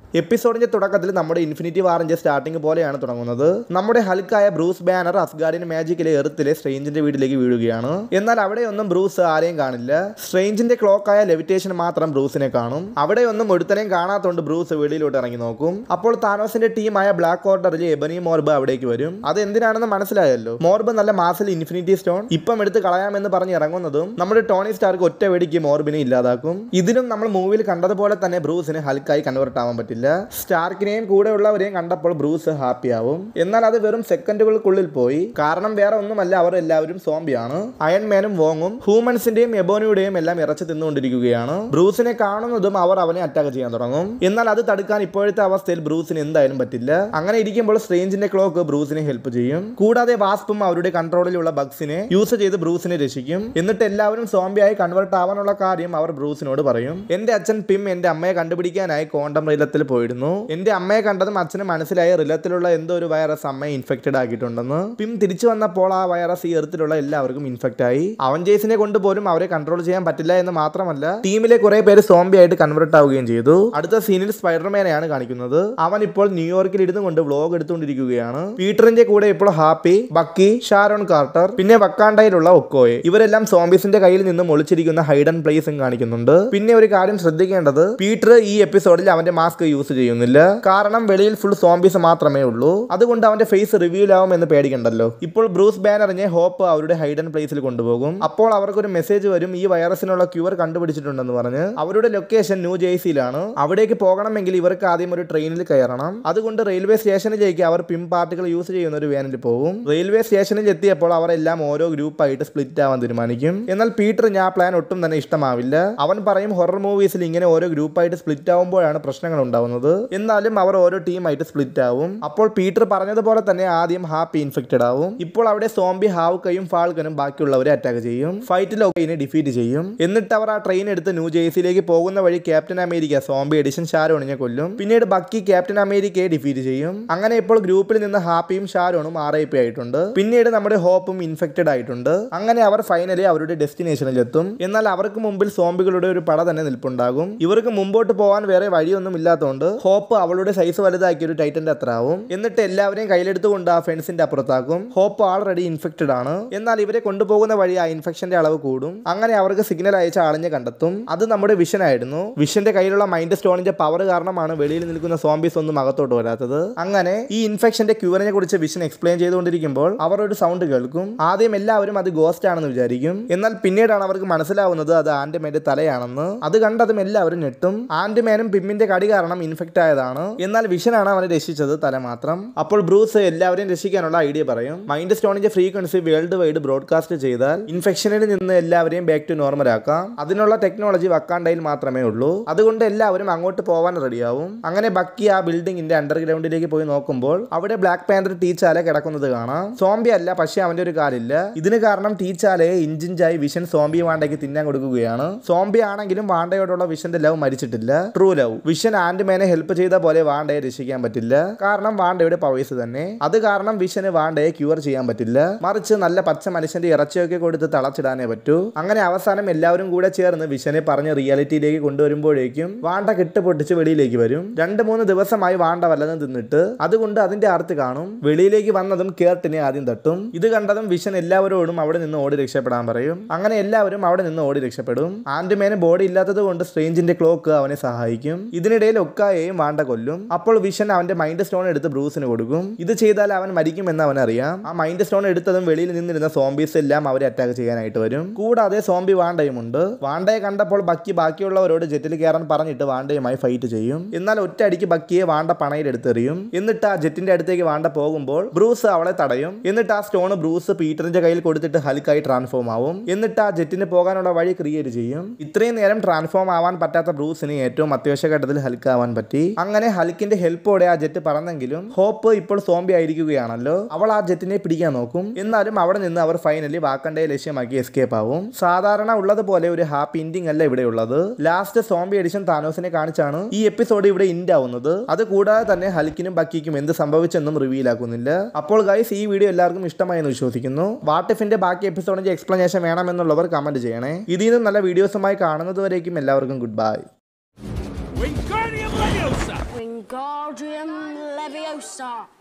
എപ്പിസോഡിന്റെ തുടക്കത്തിൽ നമ്മുടെ infinity വാറിന്റെ starting പോലെയാണ് തുടങ്ങുന്നത് നമ്മുടെ ഹൽക്കായ ബ്രൂസ് ബാനർ അസ്ഗാർഡിന് മാജിക്കിലെ എർത്തിലെ സ്ട്രേഞ്ചിന്റെ വീട്ടിലേക്ക് വീഴുകയാണ് എന്നാൽ അവിടെയൊന്നും ബ്രൂസ് ആരെയും കാണില്ല സ്ട്രേഞ്ചിന്റെ ക്ലോക്കായ ലെവിറ്റേഷൻ മാത്രം ബ്രൂസിനെ കാണും അവിടെയൊന്നും ഒരുത്തനെയും കാണാത്തോണ്ട് ബ്രൂസ് വെളിയിലോട്ട് ഇറങ്ങി നോക്കും അപ്പോൾ താനോസിന്റെ ടീമായ ബ്ലാക്ക് ഓർഡറിൽ എബനി മോർബ് അവിടേക്ക് വരും അത് എന്തിനാണെന്ന് മനസ്സിലായല്ലോ മോർബ് നല്ല മാസിൽ ഇൻഫിനിറ്റി സ്റ്റോൺ ഇപ്പം എടുത്ത് കളയാമെന്ന് പറഞ്ഞ് ഇറങ്ങുന്നതും നമ്മുടെ ടോണി സ്റ്റാർക്ക് ഒറ്റ വെടിക്ക് മോർബിനെ ഇല്ലാതാക്കും ഇതിലും നമ്മൾ മൂവിയിൽ കണ്ടതുപോലെ തന്നെ ബ്രൂസിന് ഹൽക്കായി കൺവേർട്ട് ആവാൻ പറ്റില്ല സ്റ്റാർക്കിനെയും കൂടെയുള്ളവരെയും കണ്ടപ്പോൾ ബ്രൂസ് ഹാപ്പി ആവും എന്നാൽ അത് വെറും സെക്കൻഡുകൾക്കുള്ളിൽ പോയി കാരണം വേറെ ഒന്നുമല്ല അവർ എല്ലാവരും സോംബിയാണ് അയൺമാനും വോങ്ങും ഹ്യൂമൻസിന്റെയും എബോനിയുടെയും എല്ലാം ഇറച്ചി തിന്നുകൊണ്ടിരിക്കുകയാണ് ബ്രൂസിനെ കാണുന്നതും അവർ അവനെ അറ്റാക്ക് ചെയ്യാൻ തുടങ്ങും എന്നാൽ അത് തടുക്കാൻ ഇപ്പോഴത്തെ അവസ്ഥയിൽ ബ്രൂസിന് എന്തായാലും പറ്റില്ല അങ്ങനെ ഇരിക്കുമ്പോൾ സ്ട്രേഞ്ചിന്റെ ക്ലോക്ക് ബ്രൂസിനെ ഹെൽപ്പ് ചെയ്യും കൂടാതെ വാസ്പും അവരുടെ കൺട്രോളിലുള്ള ബഗ്സിനെ യൂസ് ചെയ്ത് ബ്രൂസിനെ രക്ഷിക്കും എന്നിട്ട് എല്ലാവരും സോംബിയായി കൺവേർട്ട് ആവാനുള്ള കാര്യം അവർ ബ്രൂസിനോട് പറയും എന്റെ അച്ഛൻ പിം എന്റെ അമ്മയെ കണ്ടുപിടിക്കാനായി ക്വാണ്ടം റിലത്തിൽ പോയിരുന്നു എന്റെ അമ്മയെ കണ്ടതും അച്ഛന് മനസ്സിലായ റിലത്തിലുള്ള എന്തോ ഒരു വൈറസ് അമ്മയെ ഇൻഫെക്റ്റഡ് ആക്കിയിട്ടുണ്ടെന്ന് പിം തിരിച്ചു വന്നപ്പോൾ ആ വൈറസ് ഈ എർത്തിലുള്ള എല്ലാവർക്കും ഇൻഫെക്റ്റ് ആയി അവഞ്ചേസിനെ കൊണ്ട് പോലും അവരെ കൺട്രോൾ ചെയ്യാൻ പറ്റില്ല എന്ന് മാത്രമല്ല ടീമിലെ കുറെ പേര് സോംബി ആയിട്ട് കൺവേർട്ട് ആവുകയും ചെയ്തു അടുത്ത സീനിൽ സ്പൈഡർമാനെയാണ് കാണിക്കുന്നത് അവൻ ഇപ്പോൾ ന്യൂയോർക്കിൽ ഇരുന്നു കൊണ്ട് വ്ലോഗ് എടുത്തുകൊണ്ടിരിക്കുകയാണ് പീറ്ററിന്റെ കൂടെ ഇപ്പോൾ ഹാപ്പി ബക്കി ഷാരോൺ കാർട്ടർ പിന്നെ വക്കാണ്ടയിലുള്ള ഒക്കോയെ ഇവരെല്ലാം സോംബീസിന്റെ കയ്യിൽ നിന്നും ഒളിച്ചിരിക്കുന്ന ഹൈഡൻ പ്ലേസും കാണിക്കുന്നുണ്ട് പിന്നെ ഒരു കാര്യം ശ്രദ്ധിക്കേണ്ടത് പീറ്റർ ഈ എപ്പിസോഡിൽ അവന്റെ മാസ്ക് യൂസ് ചെയ്യുന്നില്ല കാരണം വെളിയിൽ ഫുൾ സോംബീസ് മാത്രമേ ഉള്ളൂ അതുകൊണ്ട് അവന്റെ ഫേസ് റിവ്യൂൽ ആവും എന്ന് പേടിക്കണ്ടല്ലോ ഇപ്പോൾ ബ്രൂസ് ബാനറിനെ ഹോപ്പ് അവരുടെ ഹൈഡൻ പ്ലേസിൽ കൊണ്ടുപോകും അപ്പോൾ അവർക്കൊരു മെസ്സേജ് വരും ഈ വൈറസിനുള്ള ക്യൂർ കണ്ടുപിടിച്ചിട്ടുണ്ടെന്ന് പറഞ്ഞ് അവരുടെ ലൊക്കേഷൻ ന്യൂ ജേഴ്സിയിലാണ് അവിടേക്ക് പോകണമെങ്കിൽ ഇവർക്ക് ആദ്യം ഒരു ട്രെയിനിൽ കയറണം അതുകൊണ്ട് റെയിൽവേ സ്റ്റേഷനിലേക്ക് അവർ പിം പാർട്ടികൾ യൂസ് ചെയ്യുന്ന ഒരു വാനിൽ പോകും റെയിൽവേ സ്റ്റേഷനിൽ എത്തിയപ്പോൾ അവരെല്ലാം ഓരോ ഗ്രൂപ്പായിട്ട് സ്പ്ലിറ്റ് ആവാൻ തീരുമാനിക്കും എന്നാൽ പീറ്ററിന് ആ പ്ലാൻ ഒട്ടും തന്നെ ഇഷ്ടമാവില്ല അവൻ പറയും ഹൊറർ മൂവീസിൽ ഇങ്ങനെ ഓരോ ഗ്രൂപ്പായിട്ട് സ്പ്ലിറ്റ് ആവുമ്പോഴാണ് പ്രശ്നങ്ങൾ ഉണ്ടാവുന്നത് എന്നാലും അവർ ഓരോ ടീമായിട്ട് സ്പ്ലിറ്റ് ആവും അപ്പോൾ പീറ്റർ പറഞ്ഞതുപോലെ തന്നെ ആദ്യം ഹാപ്പി ഇൻഫെക്റ്റഡ് ആവും ഇപ്പോൾ അവിടെ സോംബി ഹാവുക്കയും ഫാൾക്കനും ബാക്കിയുള്ളവരെ അറ്റാക്ക് ചെയ്യും ഫൈറ്റിൽ ഒക്കെയിനെ ഡിഫീറ്റ് ചെയ്യും എന്നിട്ട് അവർ ആ ട്രെയിൻ എടുത്ത് ന്യൂ ജേഴ്സിയിലേക്ക് പോകുന്ന വഴി ക്യാപ്റ്റൻ അമേരിക്ക സോംബി എഡിഷൻ ഷാരോണിനെ കൊല്ലും പിന്നീട് ബക്കി ക്യാപ്റ്റൻ അമേരിക്കയെ ഡിഫീറ്റ് ചെയ്യും അങ്ങനെ ഇപ്പോൾ ഗ്രൂപ്പിൽ നിന്ന് ഹാപ്പിയും ഷാരോണും ആർ ഐ പി ആയിട്ടുണ്ട് പിന്നീട് നമ്മുടെ ഹോപ്പും ഇൻഫെക്റ്റഡ് ആയിട്ടുണ്ട് അങ്ങനെ അവർ ഫൈനലി അവരുടെ ഡെസ്റ്റിനേഷനിൽ എത്തും എന്നാൽ അവർക്ക് മുമ്പിൽ സോംബികളുടെ ഒരു പട തന്നെ നിൽപ്പുണ്ടാകും ഇവർക്ക് മുമ്പോട്ട് പോകാൻ വേറെ വഴിയൊന്നും ഇല്ലാത്തതുകൊണ്ട് ഹോപ്പ് അവളുടെ സൈസ് വലുതാക്കി ഒരു ടൈറ്റന്റെ അത്ര ആവും എന്നിട്ട് എല്ലാവരെയും കയ്യിലെടുത്തുകൊണ്ട് ആ ഫെൻസിന്റെ അപ്പുറത്താക്കും ഹോപ്പ് ആൾറെഡി ഇൻഫെക്റ്റഡ് ആണ് എന്നാൽ ഇവരെ കൊണ്ടുപോകുന്ന വഴി ആ ഇൻഫെക്ഷന്റെ അളവ് കൂടും അങ്ങനെ അവർക്ക് സിഗ്നൽ അയച്ച ആളിനെ കണ്ടെത്തും അത് നമ്മുടെ വിഷൻ ആയിരുന്നു വിഷന്റെ കയ്യിലുള്ള മൈൻഡ് സ്റ്റോണിന്റെ പവർ കാരണമാണ് വെളിയിൽ നിൽക്കുന്ന സോംബീസ് ഒന്നും അകത്തോട്ട് വരാത്തത് അങ്ങനെ ഈ ഇൻഫെക്ഷന്റെ ക്യൂറിനെ കുറിച്ച് വിഷൻ എക്സ്പ്ലെയിൻ ചെയ്തുകൊണ്ടിരിക്കുമ്പോൾ അവർ ഒരു സൗണ്ട് കേൾക്കും ആദ്യം എല്ലാവരും അത് ഗോസ്റ്റ് ആണെന്ന് വിചാരിക്കും എന്നാൽ പിന്നീടാണ് അവർക്ക് മനസ്സിലാവുന്നത് അത് ആന്റിമേന്റെ തലയാണെന്ന് അത് കണ്ടതും എല്ലാവരും ഞെട്ടും ആന്റിമാനും പിമ്മിന്റെ കടി കാരണം ഇൻഫെക്റ്റ് ആയതാണ് എന്നാൽ വിഷനാണ് അവനെ രക്ഷിച്ചത് തല മാത്രം അപ്പോൾ ബ്രൂസ് എല്ലാവരെയും രക്ഷിക്കാനുള്ള ഐഡിയ പറയും മൈൻഡ് സ്റ്റോണിന്റെ ഫ്രീക്വൻസി വേൾഡ് വൈഡ് ബ്രോഡ്കാസ്റ്റ് ചെയ്താൽ ഇൻഫെക്ഷനിൽ നിന്ന് എല്ലാവരെയും ബാക്ക് ടു നോർമൽ ആക്കാം അതിനുള്ള ടെക്നോളജി വക്കാണ്ടയിൽ മാത്രമേ ഉള്ളൂ അതുകൊണ്ട് എല്ലാവരും അങ്ങോട്ട് പോവാൻ റെഡിയാവും അങ്ങനെ ബക്കി ആ ബിൽഡിങ്ങിന്റെ അണ്ടർഗ്രൗണ്ടിലേക്ക് പോയി നോക്കുമ്പോൾ അവിടെ ബ്ലാക്ക് പാന്തർ ടീച്ചാലെ കിടക്കുന്നത് കാണാം സോംബി അല്ല പക്ഷെ അവന്റെ ഒരു കാലില്ല ഇതിന് കാരണം ടീച്ചാലയെ ഇഞ്ചിഞ്ചായി വിഷൻ സോംബി വാണ്ടയ്ക്ക് തിന്നാൻ കൊടുക്കുകയാണ് സോംബി ആണെങ്കിലും വാണ്ടയോടുള്ള വിഷന്റെ ലവ് മരിച്ചിട്ടില്ല ട്രൂ ലവ് വിഷൻ ആൻഡ്മാനെ ഹെൽപ്പ് ചെയ്ത പോലെ വാണ്ടയെ രക്ഷിക്കാൻ പറ്റില്ല കാരണം വാണ്ടയുടെ പവേഴ്സ് തന്നെ അത് കാരണം വിഷന് വാണ്ടയെ ക്യൂർ ചെയ്യാൻ പറ്റില്ല മറിച്ച് നല്ല പച്ച മനുഷ്യന്റെ ഇറച്ചിയൊക്കെ കൊടുത്ത് തളച്ചിടാനേ പറ്റൂ അങ്ങനെ അവസാനം എല്ലാവരും കൂടെ ചേർന്ന് വിഷനെ പറഞ്ഞ് റിയാലിറ്റിയിലേക്ക് കൊണ്ടുവരുമ്പോഴേക്കും വാണ്ട കെട്ടുപൊട്ടിച്ച് വെളിയിലേക്ക് വരും രണ്ട് മൂന്ന് ദിവസമായി വാണ്ട വല്ലതും തിന്നിട്ട് അതുകൊണ്ട് അതിന്റെ അർത്ഥ കാണും വെളിയിലേക്ക് വന്നതും കേർട്ടിനെ ആദ്യം തട്ടും ഇത് കണ്ടതും വിഷൻ എല്ലാവരോടും അവിടെ നിന്ന് ഓടി രക്ഷപ്പെടാൻ പറയും അങ്ങനെ എല്ലാവരും അവിടെ നിന്ന് ഓടി രക്ഷപ്പെടും ആൻഡ്മാന് ബോഡി ഇല്ലാത്തത് കൊണ്ട് സ്ട്രേഞ്ചിന്റെ ക്ലോക്ക് അവനെ സഹായിക്കും ഇതിനിടയിൽ ഒക്കായെയും വാണ്ട കൊല്ലും അപ്പോൾ വിഷൻ അവന്റെ മൈൻഡ് സ്റ്റോൺ എടുത്ത് ബ്രൂസിന് കൊടുക്കും ഇത് ചെയ്താൽ അവൻ മരിക്കുമെന്ന് അവൻ അറിയാം ആ മൈൻഡ് സ്റ്റോൺ എടുത്തതും വെളിയിൽ നിന്നിരുന്ന സോംബീസ് എല്ലാം അവരെ അറ്റാക്ക് ചെയ്യാനായിട്ട് വരും കൂടാതെ സോംബി വാണ്ടയും ഉണ്ട് വാണ്ടയെ കണ്ടപ്പോൾ ബക്കി ബാക്കിയുള്ളവരോട് ജെറ്റിൽ കയറാൻ പറഞ്ഞിട്ട് വാണ്ടയുമായി ഫൈറ്റ് ചെയ്യും എന്നാൽ ഒറ്റ അടിക്ക് ബക്കിയെ വാണ്ട പണയിലെടുത്തെറിയും എന്നിട്ട് ആ ജെറ്റിന്റെ അടുത്തേക്ക് വാണ്ട പോകുമ്പോൾ ബ്രൂസ് അവളെ തടയും എന്നിട്ട് ആ സ്റ്റോൺ ബ്രൂസ് പീറ്ററിന്റെ കയ്യിൽ കൊടുത്തിട്ട് ഹൽക്കായി ട്രാൻസ്ഫോം ആവും എന്നിട്ട് ആ ജെറ്റിന് പോകാനുള്ള വഴി ക്രിയേറ്റ് ചെയ്യും ഇത്രയും നേരം ട്രാൻസ്ഫോം ആവാൻ പറ്റാത്ത ബ്രൂസിന് ഏറ്റവും അത്യാവശ്യ ഘട്ടത്തിൽ ഹൽക്ക് ആവാൻ പറ്റി അങ്ങനെ ഹൽക്കിന്റെ ഹെൽപ്പോടെ ആ ജെറ്റ് പറന്നെങ്കിലും ഹോപ്പ് ഇപ്പോൾ സോംബി ആയിരിക്കുകയാണല്ലോ അവൾ ആ ജെറ്റിനെ പിടിക്കാൻ നോക്കും എന്നാലും അവിടെ നിന്ന് അവർ ഫൈനലി വാക്കണ്ടയെ ലക്ഷ്യമാക്കി എസ്കേപ്പ് ആവും സാധാരണ ഉള്ളതുപോലെ ഒരു ഹാപ്പി എൻഡിങ് അല്ല ഇവിടെ ഉള്ളത് ലാസ്റ്റ് സോംബി എഡിഷൻ താനോസിനെ കാണിച്ചാണ് ഈ എപ്പിസോഡ് ഇവിടെ ഇൻഡ് ആവുന്നത് അത് കൂടാതെ തന്നെ ഹൽക്കിനും ബക്കിക്കും എന്ത് സംഭവിച്ചെന്നും റിവീൽ ആക്കുന്നില്ല അപ്പോൾ ഗൈസ് ഈ വീഡിയോ എല്ലാവർക്കും ഇഷ്ടമായി എന്ന് വിശ്വസിക്കുന്നു വാട്ടിഫിന്റെ ബാക്കി എപ്പിസോഡിന്റെ എക്സ്പ്ലനേഷൻ വേണമെന്നുള്ളവർ കമന്റ് ചെയ്യണേ ഇതിൽ നിന്നും നല്ല വീഡിയോസുമായി കാണുന്നതുവരേക്കും എല്ലാവർക്കും good bye Wingardium Leviosa! Wingardium Leviosa.